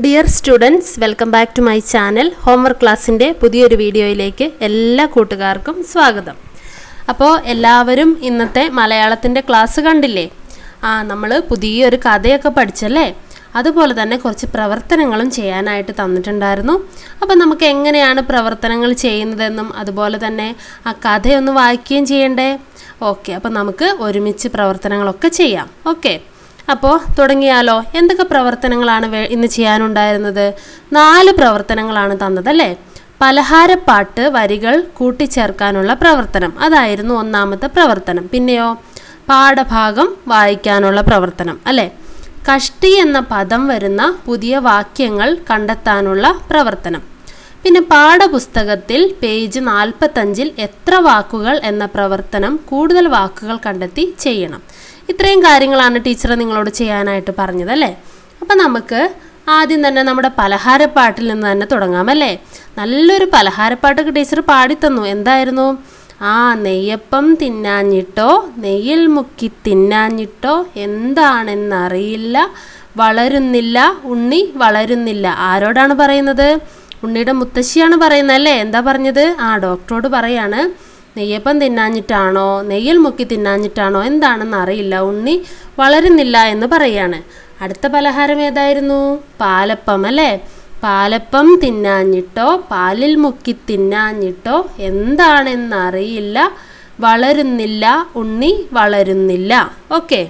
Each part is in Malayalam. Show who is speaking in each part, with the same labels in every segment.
Speaker 1: dear students welcome back to my channel homework ക്ലാസ്സിൻ്റെ പുതിയൊരു വീഡിയോയിലേക്ക് എല്ലാ കൂട്ടുകാർക്കും സ്വാഗതം അപ്പോൾ എല്ലാവരും ഇന്നത്തെ മലയാളത്തിൻ്റെ ക്ലാസ് കണ്ടില്ലേ ആ നമ്മൾ പുതിയൊരു കഥയൊക്കെ പഠിച്ചല്ലേ അതുപോലെ തന്നെ കുറച്ച് പ്രവർത്തനങ്ങളും ചെയ്യാനായിട്ട് തന്നിട്ടുണ്ടായിരുന്നു അപ്പോൾ നമുക്ക് എങ്ങനെയാണ് പ്രവർത്തനങ്ങൾ ചെയ്യുന്നതെന്നും അതുപോലെ തന്നെ ആ കഥയൊന്ന് വായിക്കുകയും ചെയ്യണ്ടേ ഓക്കെ അപ്പോൾ നമുക്ക് ഒരുമിച്ച് പ്രവർത്തനങ്ങളൊക്കെ ചെയ്യാം ഓക്കെ അപ്പോൾ തുടങ്ങിയാലോ എന്തൊക്കെ പ്രവർത്തനങ്ങളാണ് വേ- ഇന്ന് ചെയ്യാനുണ്ടായിരുന്നത് നാല് പ്രവർത്തനങ്ങളാണ് തന്നതല്ലേ പലഹാരപ്പാട്ട് വരികൾ കൂട്ടിച്ചേർക്കാനുള്ള പ്രവർത്തനം അതായിരുന്നു ഒന്നാമത്തെ പ്രവർത്തനം പിന്നെയോ പാഠഭാഗം വായിക്കാനുള്ള പ്രവർത്തനം അല്ലേ കഷ്ടി എന്ന പദം വരുന്ന പുതിയ വാക്യങ്ങൾ കണ്ടെത്താനുള്ള പ്രവർത്തനം പിന്നെ പാഠപുസ്തകത്തിൽ പേജ് നാൽപ്പത്തഞ്ചിൽ എത്ര വാക്കുകൾ എന്ന പ്രവർത്തനം കൂടുതൽ വാക്കുകൾ കണ്ടെത്തി ചെയ്യണം ഇത്രയും കാര്യങ്ങളാണ് ടീച്ചർ നിങ്ങളോട് ചെയ്യാനായിട്ട് പറഞ്ഞത് അല്ലേ അപ്പം നമുക്ക് ആദ്യം തന്നെ നമ്മുടെ പലഹാരപ്പാട്ടിൽ നിന്ന് തന്നെ തുടങ്ങാം അല്ലേ നല്ലൊരു പലഹാരപ്പാട്ടൊക്കെ ടീച്ചർ പാടിത്തന്നു എന്തായിരുന്നു ആ നെയ്യപ്പം തിന്നാഞ്ഞിട്ടോ നെയ്യിൽ മുക്കി തിന്നാഞ്ഞിട്ടോ എന്താണെന്നറിയില്ല വളരുന്നില്ല ഉണ്ണി വളരുന്നില്ല ആരോടാണ് പറയുന്നത് ഉണ്ണിയുടെ മുത്തശ്ശിയാണ് പറയുന്നത് അല്ലേ എന്താ പറഞ്ഞത് ആ ഡോക്ടറോട് പറയാണ് നെയ്യപ്പം തിന്നാഞ്ഞിട്ടാണോ നെയ്യിൽ മുക്കി തിന്നാഞ്ഞിട്ടാണോ എന്താണെന്ന് അറിയില്ല ഉണ്ണി വളരുന്നില്ല എന്ന് പറയാണ് അടുത്ത പലഹാരം ഏതായിരുന്നു പാലപ്പം അല്ലേ പാലപ്പം തിന്നാഞ്ഞിട്ടോ പാലിൽ മുക്കി തിന്നാഞ്ഞിട്ടോ എന്താണെന്നറിയില്ല വളരുന്നില്ല ഉണ്ണി വളരുന്നില്ല ഓക്കെ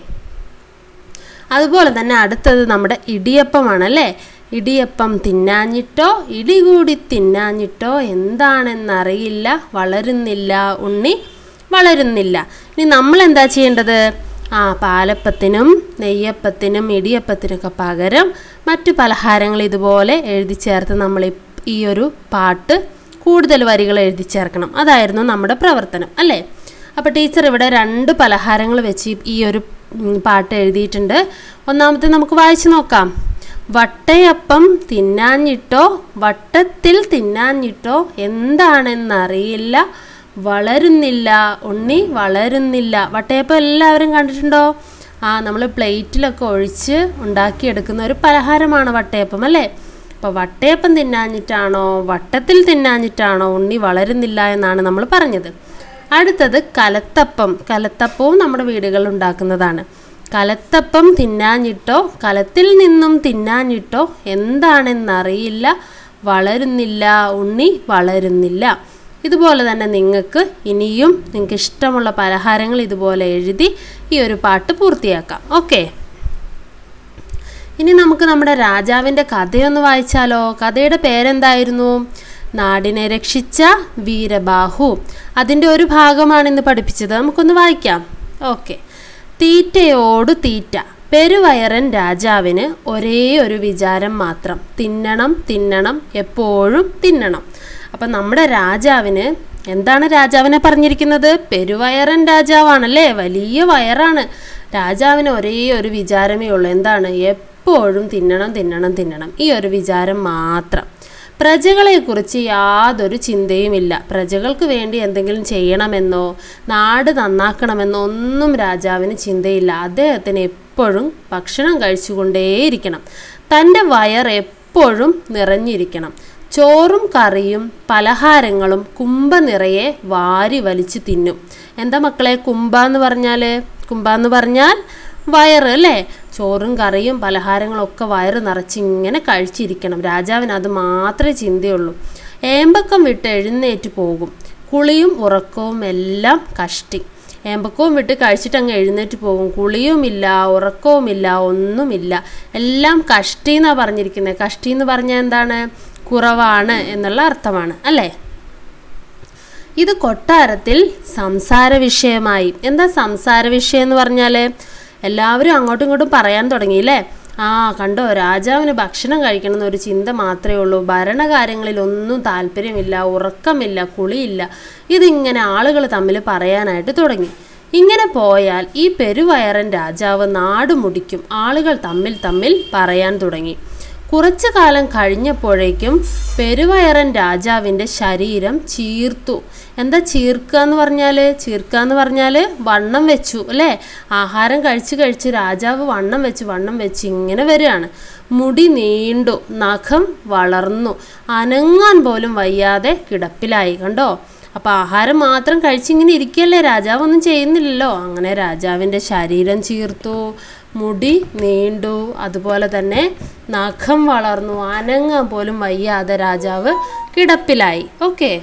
Speaker 1: അതുപോലെ തന്നെ അടുത്തത് നമ്മുടെ ഇടിയപ്പമാണല്ലേ ഇടിയപ്പം തിന്നാഞ്ഞിട്ടോ ഇടികൂടി തിന്നാഞ്ഞിട്ടോ എന്താണെന്നറിയില്ല വളരുന്നില്ല ഉണ്ണി വളരുന്നില്ല ഇനി നമ്മൾ എന്താ ചെയ്യേണ്ടത് ആ പാലപ്പത്തിനും നെയ്യപ്പത്തിനും ഇടിയപ്പത്തിനൊക്കെ പകരം മറ്റു പലഹാരങ്ങൾ ഇതുപോലെ എഴുതി ചേർത്ത് നമ്മൾ ഈ- ഈ ഒരു പാട്ട് കൂടുതൽ വരികൾ എഴുതി ചേർക്കണം അതായിരുന്നു നമ്മുടെ പ്രവർത്തനം അല്ലേ അപ്പോൾ ടീച്ചർ ഇവിടെ രണ്ട് പലഹാരങ്ങൾ വെച്ച് ഈ ഒരു ഉം, പാട്ട് എഴുതിയിട്ടുണ്ട് ഒന്നാമത്തെ നമുക്ക് വായിച്ചു നോക്കാം വട്ടയപ്പം തിന്നാഞ്ഞിട്ടോ വട്ടത്തിൽ തിന്നാഞ്ഞിട്ടോ എന്താണെന്നറിയില്ല വളരുന്നില്ല ഉണ്ണി വളരുന്നില്ല വട്ടയപ്പം എല്ലാവരും കണ്ടിട്ടുണ്ടോ ആ നമ്മൾ പ്ലേറ്റിലൊക്കെ ഒഴിച്ച് ഉണ്ടാക്കിയെടുക്കുന്ന ഒരു പലഹാരമാണ് വട്ടയപ്പം അല്ലേ അപ്പോൾ വട്ടയപ്പം തിന്നാഞ്ഞിട്ടാണോ വട്ടത്തിൽ തിന്നാഞ്ഞിട്ടാണോ ഉണ്ണി വളരുന്നില്ല എന്നാണ് നമ്മൾ പറഞ്ഞത് അടുത്തത് കലത്തപ്പം കലത്തപ്പവും നമ്മുടെ വീടുകളിൽ ഉണ്ടാക്കുന്നതാണ് കലത്തപ്പം തിന്നാഞ്ഞിട്ടോ കലത്തിൽ നിന്നും തിന്നാഞ്ഞിട്ടോ എന്താണെന്നറിയില്ല വളരുന്നില്ല ഉണ്ണി വളരുന്നില്ല ഇതുപോലെ തന്നെ നിങ്ങൾക്ക് ഇനിയും നിങ്ങൾക്ക് ഇഷ്ടമുള്ള പലഹാരങ്ങൾ ഇതുപോലെ എഴുതി ഈ ഒരു പാട്ട് പൂർത്തിയാക്കാം ഓക്കെ ഇനി നമുക്ക് നമ്മുടെ രാജാവിൻ്റെ കഥയൊന്ന് വായിച്ചാലോ കഥയുടെ പേരെന്തായിരുന്നു നാടിനെ രക്ഷിച്ച വീരബാഹു അതിൻ്റെ ഒരു ഭാഗമാണ് ഇന്ന് പഠിപ്പിച്ചത് നമുക്കൊന്ന് വായിക്കാം ഓക്കെ തീറ്റയോടു തീറ്റ പെരുവയറൻ രാജാവിന് ഒരേ ഒരു വിചാരം മാത്രം തിന്നണം തിന്നണം എപ്പോഴും തിന്നണം അപ്പം നമ്മുടെ രാജാവിന് എന്താണ് രാജാവിനെ പറഞ്ഞിരിക്കുന്നത് പെരുവയറൻ രാജാവാണല്ലേ വലിയ വയറാണ് രാജാവിന് ഒരേ ഒരു വിചാരമേ ഉള്ളൂ എന്താണ് എപ്പോഴും തിന്നണം തിന്നണം തിന്നണം ഈ ഒരു വിചാരം മാത്രം പ്രജകളെക്കുറിച്ച് യാതൊരു ചിന്തയുമില്ല പ്രജകൾക്ക് വേണ്ടി എന്തെങ്കിലും ചെയ്യണമെന്നോ നാട് നന്നാക്കണമെന്നോ ഒന്നും രാജാവിന് ചിന്തയില്ല അദ്ദേഹത്തിന് എപ്പോഴും ഭക്ഷണം കഴിച്ചുകൊണ്ടേയിരിക്കണം തൻ്റെ വയർ എപ്പോഴും നിറഞ്ഞിരിക്കണം ചോറും കറിയും പലഹാരങ്ങളും കുമ്പ നിറയെ വാരി വലിച്ച് തിന്നും എന്താ മക്കളെ കുമ്പ എന്ന് പറഞ്ഞാൽ കുമ്പ എന്ന് പറഞ്ഞാൽ വയറ് അല്ലേ ചോറും കറിയും പലഹാരങ്ങളും ഒക്കെ വയറ് നിറച്ച് ഇങ്ങനെ കഴിച്ചിരിക്കണം രാജാവിന് അത് മാത്രമേ ചിന്തയുള്ളൂ ഏമ്പക്കം വിട്ട് എഴുന്നേറ്റ് പോകും കുളിയും ഉറക്കവും എല്ലാം കഷ്ടി ഏമ്പക്കവും വിട്ട് കഴിച്ചിട്ട് അങ്ങ് എഴുന്നേറ്റ് പോകും കുളിയുമില്ല ഉറക്കവുമില്ല ഒന്നുമില്ല എല്ലാം കഷ്ടി എന്നാണ് പറഞ്ഞിരിക്കുന്നത് കഷ്ടി എന്ന് പറഞ്ഞാൽ എന്താണ് കുറവാണ് എന്നുള്ള അർത്ഥമാണ് അല്ലേ ഇത് കൊട്ടാരത്തിൽ സംസാര വിഷയമായി എന്താ സംസാര വിഷയം എന്ന് പറഞ്ഞാൽ എല്ലാവരും അങ്ങോട്ടും ഇങ്ങോട്ടും പറയാൻ തുടങ്ങിയില്ലേ ആ കണ്ടോ രാജാവിന് ഭക്ഷണം കഴിക്കണം എന്നൊരു ചിന്ത മാത്രമേ ഉള്ളൂ ഭരണകാര്യങ്ങളിൽ ഒന്നും താല്പര്യമില്ല ഉറക്കമില്ല കുളിയില്ല ഇതിങ്ങനെ ആളുകൾ തമ്മിൽ പറയാനായിട്ട് തുടങ്ങി ഇങ്ങനെ പോയാൽ ഈ പെരുവയറൻ രാജാവ് നാട് മുടിക്കും ആളുകൾ തമ്മിൽ തമ്മിൽ പറയാൻ തുടങ്ങി കുറച്ചു കാലം കഴിഞ്ഞപ്പോഴേക്കും പെരുവയറൻ രാജാവിൻ്റെ ശരീരം ചീർത്തു എന്താ ചീർക്കുക എന്ന് പറഞ്ഞാൽ ചീർക്കുക എന്ന് പറഞ്ഞാൽ വണ്ണം വെച്ചു അല്ലേ ആഹാരം കഴിച്ച് കഴിച്ച് രാജാവ് വണ്ണം വെച്ച് വണ്ണം വെച്ച് ഇങ്ങനെ വരികയാണ് മുടി നീണ്ടു നഖം വളർന്നു അനങ്ങാൻ പോലും വയ്യാതെ കിടപ്പിലായി കണ്ടോ അപ്പോൾ ആഹാരം മാത്രം കഴിച്ചിങ്ങനെ ഇരിക്കുകയല്ലേ രാജാവ് ഒന്നും ചെയ്യുന്നില്ലല്ലോ അങ്ങനെ രാജാവിൻ്റെ ശരീരം ചീർത്തു മുടി നീണ്ടു അതുപോലെ തന്നെ നഖം വളർന്നു അനങ്ങാൻ പോലും വയ്യാതെ രാജാവ് കിടപ്പിലായി ഓക്കെ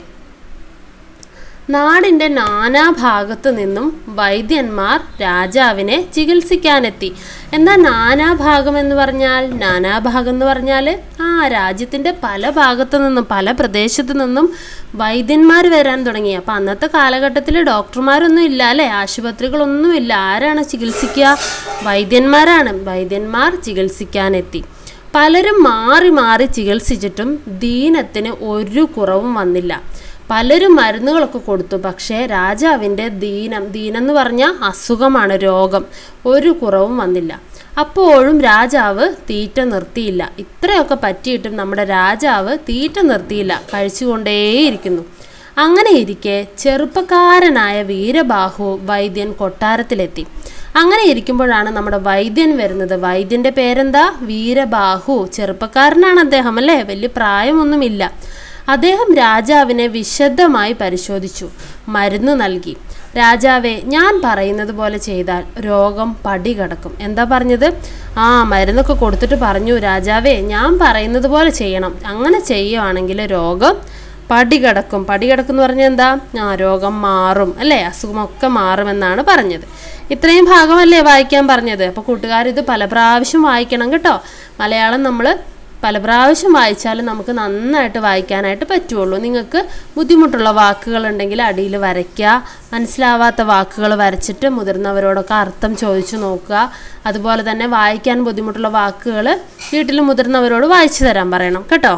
Speaker 1: നാടിൻ്റെ നാനാഭാഗത്തു നിന്നും വൈദ്യന്മാർ രാജാവിനെ ചികിത്സിക്കാനെത്തി എന്താ നാനാഭാഗം എന്ന് പറഞ്ഞാൽ നാനാഭാഗം എന്ന് പറഞ്ഞാൽ ആ രാജ്യത്തിൻ്റെ പല ഭാഗത്തു നിന്നും പല പ്രദേശത്തു നിന്നും വൈദ്യന്മാർ വരാൻ തുടങ്ങി അപ്പം അന്നത്തെ കാലഘട്ടത്തിൽ ഡോക്ടർമാരൊന്നും ഇല്ല അല്ലേ ആശുപത്രികളൊന്നും ഇല്ല ആരാണ് ചികിത്സിക്കുക വൈദ്യന്മാരാണ് വൈദ്യന്മാർ ചികിത്സിക്കാനെത്തി പലരും മാറി മാറി ചികിത്സിച്ചിട്ടും ദീനത്തിന് ഒരു കുറവും വന്നില്ല പലരും മരുന്നുകളൊക്കെ കൊടുത്തു പക്ഷേ രാജാവിൻ്റെ ദീനം ദീനം എന്ന് പറഞ്ഞാൽ അസുഖമാണ് രോഗം ഒരു കുറവും വന്നില്ല അപ്പോഴും രാജാവ് തീറ്റ നിർത്തിയില്ല ഇത്രയൊക്കെ പറ്റിയിട്ടും നമ്മുടെ രാജാവ് തീറ്റ നിർത്തിയില്ല കഴിച്ചുകൊണ്ടേയിരിക്കുന്നു അങ്ങനെ ഇരിക്കെ ചെറുപ്പക്കാരനായ വീരബാഹു വൈദ്യൻ കൊട്ടാരത്തിലെത്തി അങ്ങനെ ഇരിക്കുമ്പോഴാണ് നമ്മുടെ വൈദ്യൻ വരുന്നത് വൈദ്യൻ്റെ പേരെന്താ വീരബാഹു ചെറുപ്പക്കാരനാണ് അദ്ദേഹം അല്ലേ വലിയ പ്രായമൊന്നുമില്ല അദ്ദേഹം രാജാവിനെ വിശദമായി പരിശോധിച്ചു മരുന്ന് നൽകി രാജാവെ ഞാൻ പറയുന്നത് പോലെ ചെയ്താൽ രോഗം പടി കടക്കും എന്താ പറഞ്ഞത് ആ മരുന്നൊക്കെ കൊടുത്തിട്ട് പറഞ്ഞു രാജാവേ ഞാൻ പറയുന്നത് പോലെ ചെയ്യണം അങ്ങനെ ചെയ്യുവാണെങ്കിൽ രോഗം പടി കിടക്കും പടി കിടക്കും എന്ന് പറഞ്ഞാൽ എന്താ ആ രോഗം മാറും അല്ലേ അസുഖമൊക്കെ മാറുമെന്നാണ് പറഞ്ഞത് ഇത്രയും ഭാഗമല്ലേ വായിക്കാൻ പറഞ്ഞത് അപ്പോൾ കൂട്ടുകാർ ഇത് പല പ്രാവശ്യം വായിക്കണം കേട്ടോ മലയാളം നമ്മൾ പല പ്രാവശ്യം വായിച്ചാലും നമുക്ക് നന്നായിട്ട് വായിക്കാനായിട്ട് പറ്റുള്ളൂ നിങ്ങൾക്ക് ബുദ്ധിമുട്ടുള്ള വാക്കുകളുണ്ടെങ്കിൽ അടിയിൽ വരയ്ക്കുക മനസ്സിലാവാത്ത വാക്കുകൾ വരച്ചിട്ട് മുതിർന്നവരോടൊക്കെ അർത്ഥം ചോദിച്ചു നോക്കുക അതുപോലെ തന്നെ വായിക്കാൻ ബുദ്ധിമുട്ടുള്ള വാക്കുകൾ വീട്ടിൽ മുതിർന്നവരോട് വായിച്ചു തരാൻ പറയണം കേട്ടോ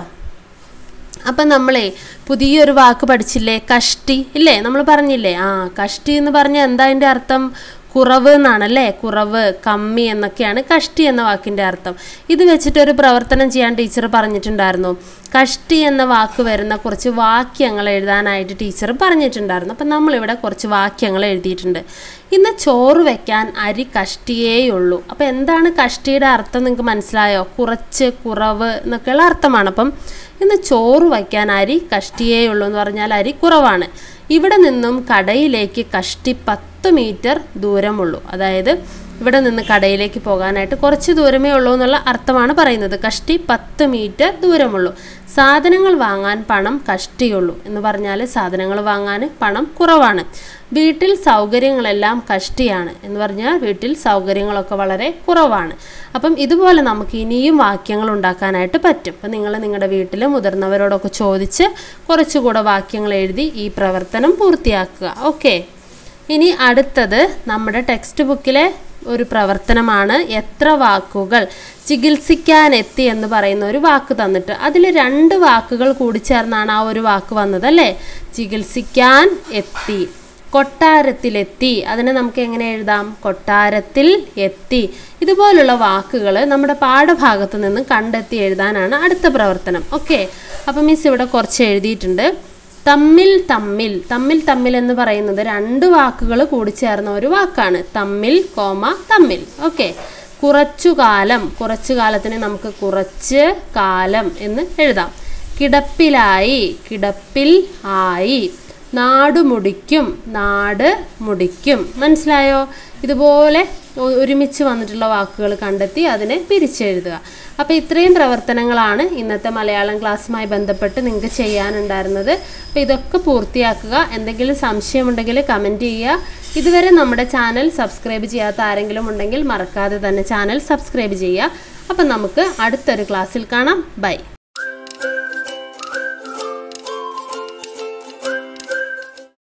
Speaker 1: അപ്പം നമ്മളെ പുതിയൊരു വാക്ക് പഠിച്ചില്ലേ കഷ്ടി ഇല്ലേ നമ്മൾ പറഞ്ഞില്ലേ ആ കഷ്ടി എന്ന് പറഞ്ഞാൽ എന്താ അതിൻ്റെ അർത്ഥം കുറവ് എന്നാണല്ലേ കുറവ് കമ്മി എന്നൊക്കെയാണ് കഷ്ടി എന്ന വാക്കിൻ്റെ അർത്ഥം ഇത് വെച്ചിട്ട് ഒരു പ്രവർത്തനം ചെയ്യാൻ ടീച്ചർ പറഞ്ഞിട്ടുണ്ടായിരുന്നു കഷ്ടി എന്ന വാക്ക് വരുന്ന കുറച്ച് വാക്യങ്ങൾ എഴുതാനായിട്ട് ടീച്ചർ പറഞ്ഞിട്ടുണ്ടായിരുന്നു അപ്പം നമ്മളിവിടെ കുറച്ച് വാക്യങ്ങൾ എഴുതിയിട്ടുണ്ട് ഇന്ന് ചോറ് വെക്കാൻ അരി കഷ്ടിയേയുള്ളൂ അപ്പോൾ എന്താണ് കഷ്ടിയുടെ അർത്ഥം നിങ്ങൾക്ക് മനസ്സിലായോ കുറച്ച് കുറവ് എന്നൊക്കെയുള്ള അർത്ഥമാണ് അപ്പം ഇന്ന് ചോറ് വയ്ക്കാൻ അരി കഷ്ടിയേയുള്ളൂ എന്ന് പറഞ്ഞാൽ അരി കുറവാണ് ഇവിടെ നിന്നും കടയിലേക്ക് കഷ്ടി പത്ത് മീറ്റർ ദൂരമുള്ളൂ അതായത് ഇവിടെ നിന്ന് കടയിലേക്ക് പോകാനായിട്ട് കുറച്ച് ദൂരമേ ഉള്ളൂ എന്നുള്ള അർത്ഥമാണ് പറയുന്നത് കഷ്ടി പത്ത് മീറ്റർ ദൂരമുള്ളൂ സാധനങ്ങൾ വാങ്ങാൻ പണം കഷ്ടിയുള്ളൂ എന്ന് പറഞ്ഞാൽ സാധനങ്ങൾ വാങ്ങാൻ പണം കുറവാണ് വീട്ടിൽ സൗകര്യങ്ങളെല്ലാം കഷ്ടിയാണ് എന്ന് പറഞ്ഞാൽ വീട്ടിൽ സൗകര്യങ്ങളൊക്കെ വളരെ കുറവാണ് അപ്പം ഇതുപോലെ നമുക്ക് ഇനിയും വാക്യങ്ങൾ ഉണ്ടാക്കാനായിട്ട് പറ്റും അപ്പം നിങ്ങൾ നിങ്ങളുടെ വീട്ടിൽ മുതിർന്നവരോടൊക്കെ ചോദിച്ച് കുറച്ചുകൂടെ വാക്യങ്ങൾ എഴുതി ഈ പ്രവർത്തനം പൂർത്തിയാക്കുക ഓക്കെ ഇനി അടുത്തത് നമ്മുടെ ടെക്സ്റ്റ് ബുക്കിലെ ഒരു പ്രവർത്തനമാണ് എത്ര വാക്കുകൾ ചികിത്സിക്കാനെത്തി എന്ന് പറയുന്ന ഒരു വാക്ക് തന്നിട്ട് അതിൽ രണ്ട് വാക്കുകൾ കൂടി ചേർന്നാണ് ആ ഒരു വാക്ക് വന്നത് അല്ലേ ചികിത്സിക്കാൻ എത്തി കൊട്ടാരത്തിലെത്തി അതിനെ നമുക്ക് എങ്ങനെ എഴുതാം കൊട്ടാരത്തിൽ എത്തി ഇതുപോലുള്ള വാക്കുകൾ നമ്മുടെ പാഠഭാഗത്ത് നിന്ന് കണ്ടെത്തി എഴുതാനാണ് അടുത്ത പ്രവർത്തനം ഓക്കെ അപ്പം മിസ് ഇവിടെ കുറച്ച് എഴുതിയിട്ടുണ്ട് തമ്മിൽ തമ്മിൽ തമ്മിൽ തമ്മിൽ എന്ന് പറയുന്നത് രണ്ട് വാക്കുകൾ കൂടി ചേർന്ന ഒരു വാക്കാണ് തമ്മിൽ കോമ തമ്മിൽ ഓക്കെ കുറച്ചു കാലം കുറച്ചു കാലത്തിന് നമുക്ക് കുറച്ച് കാലം എന്ന് എഴുതാം കിടപ്പിലായി കിടപ്പിൽ ആയി നാട് മുടിക്കും നാട് മുടിക്കും മനസ്സിലായോ ഇതുപോലെ ഒ- ഒരുമിച്ച് വന്നിട്ടുള്ള വാക്കുകൾ കണ്ടെത്തി അതിനെ പിരിച്ചെഴുതുക അപ്പോൾ ഇത്രയും പ്രവർത്തനങ്ങളാണ് ഇന്നത്തെ മലയാളം ക്ലാസ്സുമായി ബന്ധപ്പെട്ട് നിങ്ങൾക്ക് ചെയ്യാനുണ്ടായിരുന്നത് അപ്പോൾ ഇതൊക്കെ പൂർത്തിയാക്കുക എന്തെങ്കിലും സംശയമുണ്ടെങ്കിൽ കമൻറ്റ് ചെയ്യുക ഇതുവരെ നമ്മുടെ ചാനൽ സബ്സ്ക്രൈബ് ചെയ്യാത്ത ആരെങ്കിലും ഉണ്ടെങ്കിൽ മറക്കാതെ തന്നെ ചാനൽ സബ്സ്ക്രൈബ് ചെയ്യുക അപ്പം നമുക്ക് അടുത്തൊരു ക്ലാസ്സിൽ കാണാം ബൈ